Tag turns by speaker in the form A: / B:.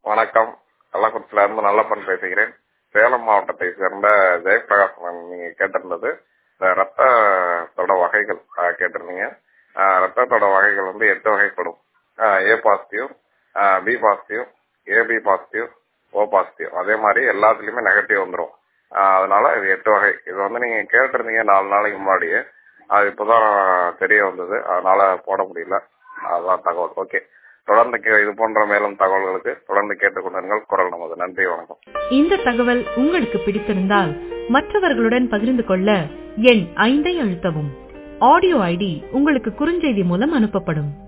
A: வணக்கம் கள்ளக்குறிச்சியில இருந்து நல்லப்பன் பேசுகிறேன் சேலம் மாவட்டத்தை சேர்ந்த ஜெயபிரகாஷ் நீங்க கேட்டிருந்தது இந்த ரத்தத்தோட வகைகள் ஆஹ் கேட்டிருந்தீங்க ஆஹ் ரத்தத்தோட வகைகள் வந்து எட்டு வகைப்படும் A positive B positive AB positive O positive அதே மாதிரி எல்லாத்துலயுமே நெகட்டிவ் வந்துடும் அதனால இது எட்டு வகை இது வந்து நீங்க கேட்டிருந்தீங்க நாலு நாளைக்கு முன்னாடியே அது இப்பதான் தெரிய வந்தது அதனால போட முடியல அதான் தகவல் ஓகே தொடர்ந்து கே- இது போன்ற மேலும் தகவல்களுக்கு தொடர்ந்து கேட்டுக்கொண்டிருங்கள் குரல் நமது நன்றி வணக்கம்
B: இந்த தகவல் உங்களுக்கு பிடித்திருந்தால் மற்றவர்களுடன் பகிர்ந்து கொள்ள எண் ஐந்தை அழுத்தவும் ஆடியோ ஐடி உங்களுக்கு குறுஞ்செய்தி மூலம் அனுப்பப்படும்